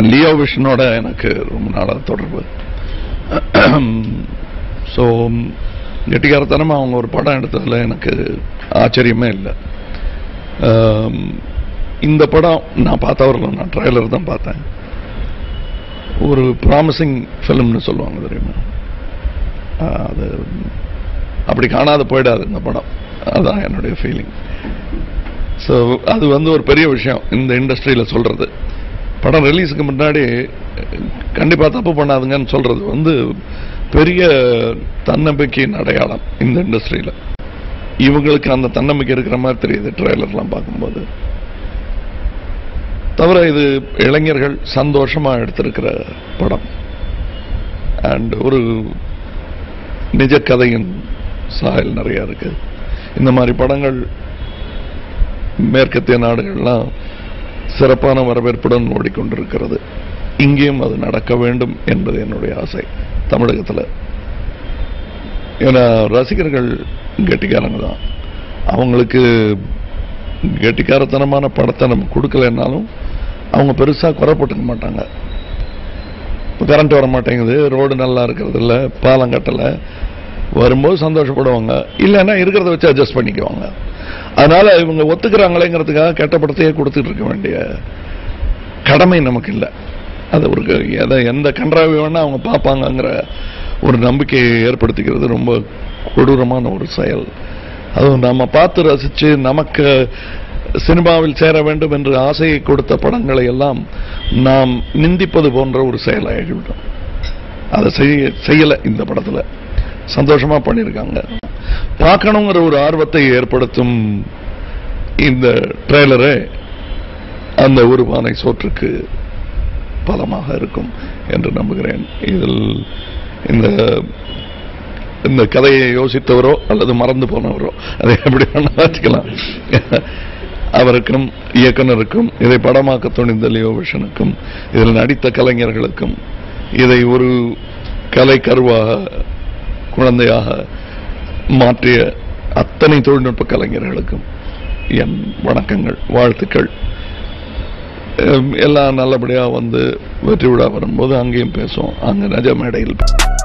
Leo விஷனோட எனக்கு ரொம்ப நாளாக தொடர்பு ஸோ கெட்டிக்காரத்தனமாக அவங்க ஒரு படம் எடுத்ததில் எனக்கு ஆச்சரியமே இல்லை ஆம், இந்த படம் நான் பார்த்தவரில் நான் ட்ரைலர் தான் பார்த்தேன் ஒரு ப்ராமிசிங் ஃபிலிம்னு சொல்லுவாங்க தெரியுமா ஆ, அது அப்படி காணாத போயிடாது இந்த படம் அதான் என்னுடைய ஃபீலிங் ஸோ அது வந்து ஒரு பெரிய விஷயம் இந்த இண்டஸ்ட்ரியில் சொல்றது படம் ரிலீஸுக்கு முன்னாடி கண்டிப்பாக தப்பு பண்ணாதுங்கன்னு சொல்றது வந்து பெரிய தன்னம்பிக்கையின் அடையாளம் இந்த இண்டஸ்ட்ரியில் இவங்களுக்கு அந்த தன்னம்பிக்கை இருக்கிற மாதிரி தெரியுது ட்ரெய்லர்லாம் பார்க்கும்போது தவிர இது இளைஞர்கள் சந்தோஷமா எடுத்திருக்கிற படம் அண்ட் ஒரு நிஜ கதையின் சாயல் நிறைய இருக்கு இந்த மாதிரி படங்கள் மேற்கத்திய நாடுகள்லாம் சிறப்பான வரவேற்புடன் ஓடிக்கொண்டிருக்கிறது இங்கேயும் அது நடக்க வேண்டும் என்பது என்னுடைய ஆசை தமிழகத்தில் ஏன்னா ரசிகர்கள் கெட்டிக்காரங்க தான் அவங்களுக்கு கெட்டிக்காரத்தனமான படத்தை நம்ம கொடுக்கலன்னாலும் அவங்க பெருசா குறைப்பட்டுக்க மாட்டாங்க இப்போ கரண்ட் வர மாட்டேங்குது ரோடு நல்லா இருக்கிறது இல்ல பாலம் கட்டலை வரும்போது சந்தோஷப்படுவாங்க இல்லைன்னா இருக்கிறத வச்சு அட்ஜஸ்ட் பண்ணிக்குவாங்க அதனால இவங்க ஒத்துக்கிறாங்களேங்கிறதுக்காக கெட்ட படத்தையே கொடுத்துட்டு இருக்க வேண்டிய கடமை நமக்கு இல்லை அது ஒரு எதை எந்த கன்றாவி வேணா அவங்க பார்ப்பாங்கங்கிற ஒரு நம்பிக்கையை ஏற்படுத்திக்கிறது ரொம்ப கொடூரமான ஒரு செயல் அதுவும் நம்ம பார்த்து ரசிச்சு நமக்கு சினிமாவில் சேர வேண்டும் என்று ஆசையை கொடுத்த படங்களை எல்லாம் நாம் நிந்திப்பது போன்ற ஒரு செயலாகிவிடும் அதை செய்ய செய்யல இந்த படத்துல சந்தோஷமா பண்ணியிருக்காங்க பார்க்கணுங்கிற ஒரு ஆர்வத்தை ஏற்படுத்தும் இந்த ட்ரெய்லரே அந்த ஒரு பானை சோற்றுக்கு பலமாக இருக்கும் என்று நம்புகிறேன் இதில் இந்த இந்த கதையை யோசித்தவரோ அல்லது மறந்து போனவரோ அதை எப்படி வேணா வச்சுக்கலாம் அவருக்கும் இயக்குனருக்கும் இதை படமாக்க துணிந்த லியோ விஷனுக்கும் இதில் நடித்த கலைஞர்களுக்கும் இதை ஒரு கலை கருவாக குழந்தையாக மாற்றிய அத்தனை தொழில்நுட்ப கலைஞர்களுக்கும் என் வணக்கங்கள் வாழ்த்துக்கள் எம், எல்லாம் நல்லபடியா வந்து வெற்றி விழா வரும்போது அங்கேயும் பேசுவோம் அங்க நஜ மேடையில்